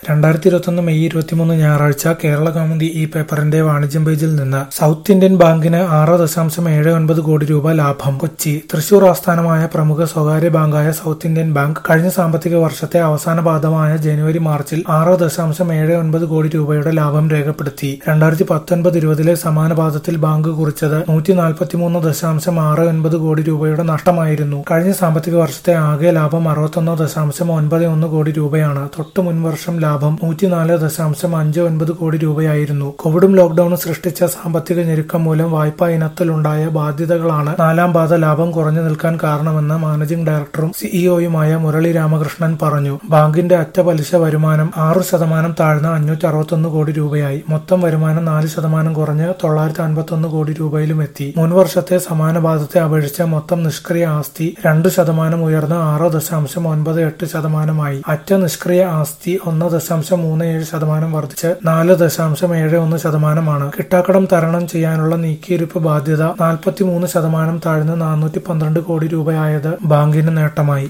രണ്ടായിരത്തി ഇരുപത്തൊന്ന് മെയ് ഇരുപത്തിമൂന്ന് ഞായറാഴ്ച കേരള കൗമുദി ഈ പേപ്പറിന്റെ വാണിജ്യം പേജിൽ നിന്ന് സൗത്ത് ഇന്ത്യൻ ബാങ്കിന് ആറ് ദശാംശം ഏഴ് ഒൻപത് കോടി രൂപ ലാഭം കൊച്ചി തൃശൂർ ആസ്ഥാനമായ പ്രമുഖ സ്വകാര്യ ബാങ്കായ സൗത്ത് ഇന്ത്യൻ ബാങ്ക് കഴിഞ്ഞ സാമ്പത്തിക വർഷത്തെ അവസാന പാദമായ ജനുവരി മാർച്ചിൽ ആറ് ദശാംശം ഏഴ് ഒൻപത് കോടി രൂപയുടെ ലാഭം രേഖപ്പെടുത്തി രണ്ടായിരത്തി പത്തൊൻപത് ഇരുപതിലെ സമാന പാദത്തിൽ ബാങ്ക് കുറിച്ചത് നൂറ്റി നാൽപ്പത്തിമൂന്ന് ദശാംശം ആറ് ഒൻപത് കോടി രൂപയുടെ നഷ്ടമായിരുന്നു കഴിഞ്ഞ സാമ്പത്തിക വർഷത്തെ ആകെ ലാഭം അറുപത്തൊന്ന് ദശാംശം ഒൻപത് ഒന്ന് കോടി രൂപയാണ് തൊട്ടു മുൻവർഷം ലാഭം നൂറ്റിനാല് ദശാംശം അഞ്ച് ഒൻപത് കോടി രൂപയായിരുന്നു കോവിഡും ലോക്ഡൌണും സൃഷ്ടിച്ച സാമ്പത്തിക ഞെരുക്കം മൂലം വായ്പാ ഇനത്തിലുണ്ടായ ബാധ്യതകളാണ് നാലാം പാത ലാഭം കുറഞ്ഞു നിൽക്കാൻ കാരണമെന്ന് മാനേജിംഗ് ഡയറക്ടറും സിഇഒയുമായ മുരളി രാമകൃഷ്ണൻ പറഞ്ഞു ബാങ്കിന്റെ അറ്റ പലിശ വരുമാനം ആറ് ശതമാനം താഴ്ന്ന അഞ്ഞൂറ്റി അറുപത്തൊന്ന് കോടി രൂപയായി മൊത്തം വരുമാനം നാല് ശതമാനം കുറഞ്ഞ് തൊള്ളായിരത്തി അൻപത്തൊന്ന് കോടി രൂപയിലും എത്തി മുൻവർഷത്തെ സമാന പാദത്തെ അപേക്ഷിച്ച് മൊത്തം നിഷ്ക്രിയ ആസ്തി രണ്ട് ശതമാനം ഉയർന്ന് ആറ് ദശാംശം ഒൻപത് എട്ട് ശതമാനമായി അറ്റ നിഷ്ക്രിയ ആസ്തി ഒന്ന് ദശാംശം മൂന്ന് ഏഴ് ശതമാനം വർദ്ധിച്ച് നാല് ദശാംശം ഏഴ് ഒന്ന് ശതമാനമാണ് കിട്ടാക്കടം തരണം ചെയ്യാനുള്ള നീക്കിയിരിപ്പ് ബാധ്യത നാൽപ്പത്തിമൂന്ന് ശതമാനം താഴ്ന്ന് നാനൂറ്റി പന്ത്രണ്ട് കോടി രൂപയായത് ബാങ്കിന് നേട്ടമായി